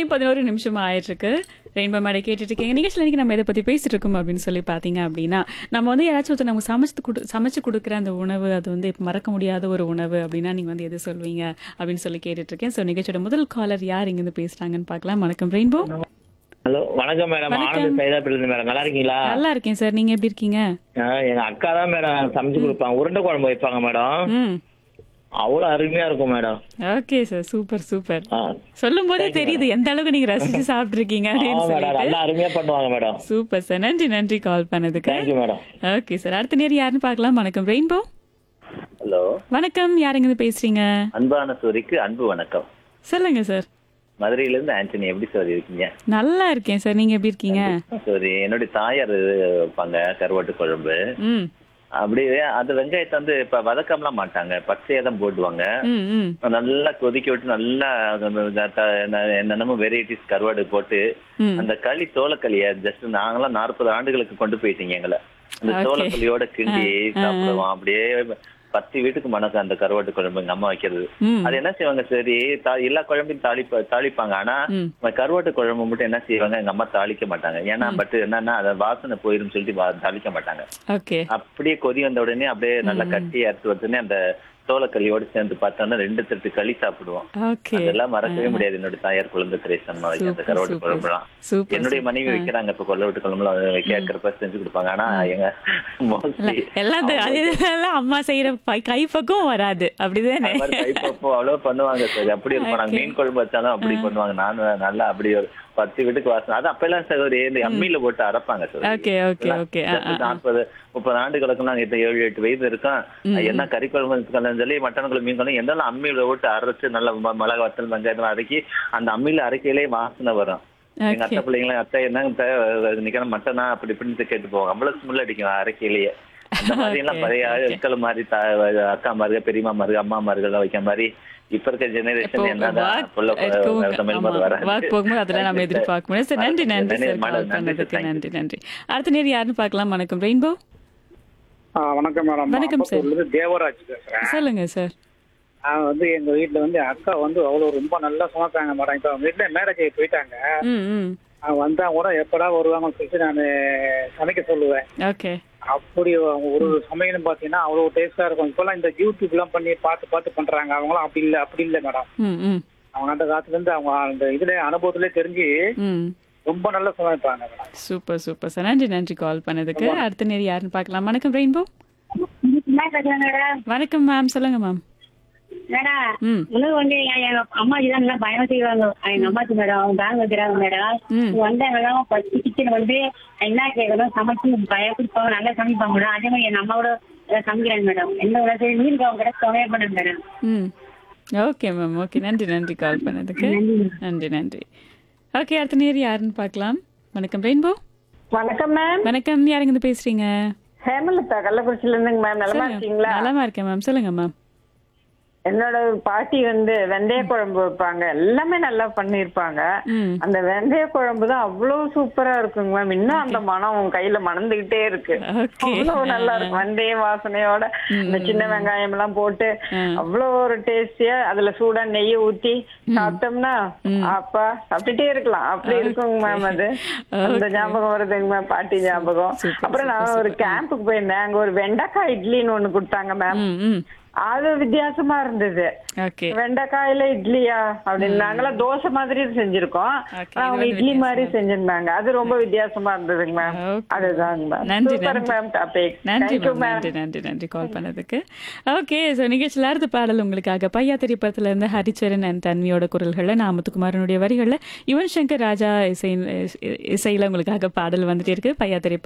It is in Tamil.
மணி பதினோரு நிமிஷம் ஆயிட்டு இருக்கு ரெயின்போ மேடை கேட்டுட்டு இருக்கீங்க நிகழ்ச்சியில் இன்னைக்கு நம்ம இதை பத்தி பேசிட்டு இருக்கோம் அப்படின்னு சொல்லி பாத்தீங்க அப்படின்னா நம்ம வந்து யாராச்சும் ஒருத்தர் நமக்கு சமைச்சு கொடு சமைச்சு கொடுக்குற அந்த உணவு அது வந்து இப்ப மறக்க முடியாத ஒரு உணவு அப்படின்னா நீங்க வந்து எது சொல்வீங்க அப்படின்னு சொல்லி கேட்டுட்டு இருக்கேன் ஸோ நிகழ்ச்சியோட முதல் காலர் யார் இங்க இருந்து பேசுறாங்கன்னு பார்க்கலாம் வணக்கம் ரெயின்போ ஹலோ வணக்கம் மேடம் வணக்கம். ஆனந்த் சைதாப்பில் இருந்து மேடம் நல்லா இருக்கீங்களா நல்லா இருக்கேன் சார் நீங்க எப்படி இருக்கீங்க ஆ, எங்க அக்கா தான் மேடம் சமைச்சு கொடுப்பாங்க உருண்டை குழம்பு வைப்பாங்க மேடம் ம் அவ்வளவு அருமையா இருக்கும் madam okay sir super super ஆ. சொல்லும் போதே தெரியுது எந்த அளவுக்கு நீங்க ரசிச்சு சாப்பிட்டுருக்கீங்க ஆமா அப்படின்னு மேடம் சொல்லிட்டு நல்லா அருமையா பண்ணுவாங்க மேடம் சூப்பர் சார் நன்றி நன்றி கால் பண்ணதுக்கு தேங்க்யூ மேடம் ஓகே சார் அடுத்த நேரம் யாருன்னு பார்க்கலாம் வணக்கம் ரெயின்போ ஹலோ வணக்கம் யாருங்க இருந்து பேசுறீங்க அன்பான சோரிக்கு அன்பு வணக்கம் சொல்லுங்க சார் மதுரையில இருந்து ஆண்டனி எப்படி சார் இருக்கீங்க நல்லா இருக்கேன் சார் நீங்க எப்படி இருக்கீங்க சரி என்னுடைய தாயார் வைப்பாங்க கருவாட்டு குழம்பு ம் அப்படியே அந்த வெங்காயத்தை வந்து இப்ப வதக்கம்லாம் மாட்டாங்க பச்சையா தான் போடுவாங்க ம் ம் நல்லா கொதிக்க விட்டு நல்லா அந்த த- என்ன- என்னென்னமோ வெரைட்டிஸ் கருவாடு போட்டு ம். அந்த களி தோலக்களிய ஜஸ்ட் நாங்களாம் நாற்பது ஆண்டுகளுக்கு கொண்டு போயிட்டீங்க எங்களை அந்த Okay. தோலக்களியோட கிண்டி ஆ, ஆ, சாப்பிடுவோம் அப்படியே பத்து வீட்டுக்கு மணக்கும் அந்த கருவாட்டு குழம்பு எங்க அம்மா வைக்கிறது ம் அது என்ன செய்வாங்க சரி தா- எல்லா குழம்பையும் தாளிப்ப தாளிப்பாங்க ஆனா ம். இந்த கருவாட்டு குழம்பு மட்டும் என்ன செய்வாங்க எங்க அம்மா தாளிக்க மாட்டாங்க ஏன்னா பட் என்னன்னா அதை வாசனை போயிரும் சொல்லிட்டு வா- தாளிக்க மாட்டாங்க ஓகே அப்படியே கொதி வந்த உடனே அப்படியே நல்லா கட்டி அறுத்து உடனே அந்த தோலக்களியோட சேர்ந்து பார்த்தோம்னா ரெண்டு தட்டு களி சாப்பிடுவோம் ஓகே அதெல்லாம் மறக்கவே முடியாது என்னோட தாயார் குழந்தை திரேசன் வைக்க அந்த சூப்பர், கருவாட்டு சூப்பர். குழம்புலாம் சூப்பர் என்னுடைய மனைவி வைக்கிறாங்க இப்ப கொல்லவட்டு குழம்புல கேட்கறப்ப செஞ்சு கொடுப்பாங்க ஆனா எங்க இல்ல, மோஸ்ட்லி எல்லாம் அது- அது இதெல்லாம் அம்மா செய்யற பை- கைப்பக்கம் வராது அப்படிதானே கைப்பப்போ அவ்வளவு பண்ணுவாங்க சார் அப்படி இருக்கும் நாங்க மீன் குழம்பு வச்சாலும் அப்படி பண்ணுவாங்க நானும் நல்லா அப்படி ஒரு பத்து வீட்டுக்கு வாசனை அது அப்பெல்லாம் சகோதரி இந்த அம்மியில போட்டு அரைப்பாங்க சார் ஓகே ஓகே ஓகே நாற்பது முப்பது ஆண்டுகளுக்கு நாங்க இப்ப ஏழு எட்டு வயசு இருக்கோம் என்ன கறி குழம்பு வச்சுக்கலாம் சொல்லி மட்டன் குழம்பு மீன் குழம்பு எந்தெல்லாம் அம்மியில போட்டு அரைச்சு நல்லா ம- மிளகா வத்தல் வெங்காயம் அரைக்கி அந்த அம்மியில அரைக்கையிலே வாசனை வரும் எங்க அத்தை பிள்ளைங்களும் அத்தை என்னங்க நிக்கிற மட்டனா அப்படி இப்படின்னு கேட்டு போவாங்க அவ்வளவு ஸ்மெல் அடிக்கும் அரைக்கையிலேயே அந்த மாதிரி எல்லாம் Okay, பழைய okay. ஆட்கள் மாதிரி தா- அக்கா மாருக பெரியம்மா மாருக அம்மா மார்கள் வைக்க மாதிரி இப்ப இருக்க ஜெனரேஷன் என்னதான் புள்ள தமிழ் மாதிரி வராது வாக் போகும்போது அதெல்லாம் நம்ம எதிர்பார்க்க முடியாது சார் நன்றி நன்றி சார் மேடம், கால் நன்றி பண்ணதுக்கு சார், நன்றி நன்றி அடுத்த நேரம் யாருன்னு பார்க்கலாம் வணக்கம் ரெயின்போ ஆ, வணக்கம் மேடம் வணக்கம் சார். அப்பத்தூர்ல இருந்து தேவராஜ் பேசுறேன் சொல்லுங்க சார் நான் வந்து எங்க வீட்ல வந்து அக்கா வந்து அவ்வளவு ரொம்ப நல்லா சமைப்பாங்க மேடம் இப்ப அவங்க வீட்டுல மேரேஜ் ஆகி போயிட்டாங்க ம் ம் அவங்க வந்தா கூட எப்படா வருவாங்கன்னு சொல்லிட்டு நான் சமைக்க சொல்லுவேன் ஓகே அப்படி அவங்க ஒரு ஒரு சமையலும் பாத்தீங்கன்னா அவ்வளவு டேஸ்டா இருக்கும் இப்பெல்லாம் இந்த யூடியூப் எல்லாம் பண்ணி பார்த்து பார்த்து பண்றாங்க அவங்களாம் அப்படி இல்ல அப்படி இல்ல மேடம் ம் ம் அவங்க அந்த காலத்துல இருந்து அவங்க அந்த இதுல அனுபவத்திலே தெரிஞ்சு ம் ரொம்ப நல்லா சமைப்பாங்க மேடம் சூப்பர் சூப்பர் சார் நன்றி நன்றி கால் பண்ணதுக்கு அடுத்த நேரம் யாருன்னு பார்க்கலாம் வணக்கம் ரெயின்போ வணக்கம் மேம் சொல்லுங்க மேம் மேடம் ம் உணவு வந்து என் எங்க அம்மாஜி தான் நல்லா பயம் செய்வாங்க எங்க அம்மாச்சி மேடம் அவங்க பேங்க் வைக்கிறாங்க மேடம் ம். வந்தாங்கன்னா ஃபர்ஸ்ட் கிச்சன் வந்து என்ன கேட்கணும் சமைச்சு பயப்படுப்பாங்க நல்லா சமைப்பாங்க மேடம் அதே மாதிரி என் அம்மாவோட நல்லா சமைக்கிறாங்க மேடம் என்ன ஒரு சரி மீன் குழம்பு கூட சமையல் பண்ணுங்க மேடம் ம் ஓகே மேம் ஓகே நன்றி நன்றி கால் பண்ணதுக்கு நன்றி நன்றி ஓகே அடுத்த நேரம் யாருன்னு பார்க்கலாம் வணக்கம் ரெயின்போ வணக்கம் மேம் வணக்கம் யாருங்க இருந்து பேசுறீங்க ஹேமலதா கள்ளக்குறிச்சில இருந்துங்க மேம் நலமா சொல்லுங்க. இருக்கீங்களா நலமா இருக்கேன் மேம் சொல்லுங்க மேம் என்னோட பாட்டி வந்து வெந்தய குழம்பு வைப்பாங்க எல்லாமே நல்லா பண்ணிருப்பாங்க ம் அந்த வெந்தய குழம்பு தான் அவ்வளவு சூப்பரா இருக்குங்க மேம் இன்னும் அந்த மனம் உன் கையில மணந்துகிட்டே இருக்கு ஓகே அவ்வளவு நல்லா இருக்கும் வெந்தய வாசனையோட இந்த சின்ன வெங்காயம் எல்லாம் போட்டு ம். அவ்வளவு ஒரு டேஸ்டியா அதுல சூடா நெய்ய ஊத்தி சாப்பிட்டோம்னா அப்பா சாப்பிட்டுட்டே இருக்கலாம் அப்படி இருக்குங்க மேம் அது அந்த ஞாபகம் வருதுங்க மேம் பாட்டி ஞாபகம் Super, அப்புறம் நான் ஒரு கேம்புக்கு போயிருந்தேன் அங்க ஒரு வெண்டைக்காய் இட்லின்னு ஒண்ணு கொடுத்தாங்க மேம் ம் ம் அது வித்தியாசமா இருந்தது ஓகே வெண்டைக்காயில இட்லியா அப்படின்னு நாங்களாம் தோசை மாதிரி செஞ்சிருக்கோம் Okay, ஆனா அவங்க இது வந்து இட்லி மாதிரி வித்தியாசமா. செஞ்சிருந்தாங்க அது ரொம்ப வித்தியாசமா இருந்ததுங்க மேம் Okay. அதுதாங்க மேம் நன்றி சூப்பர் நன்றி மேம் டாபிக் நன்றி தேங்க்யூ மேம் மேம் நன்றி நன்றி நன்றி கால் பண்ணதுக்கு ஓகே ஸோ நிகழ்ச்சியில் அடுத்த பாடல் உங்களுக்காக பையா திரைப்படத்துல இருந்து ஹரிச்சரன் அண்ட் தன்வியோட குரல்களில் நாமத்துக்குமாரனுடைய வரிகளில் யுவன் சங்கர் ராஜா இசை இசையில் உங்களுக்காக பாடல் வந்துட்டே இருக்கு பையா திரைப்படம்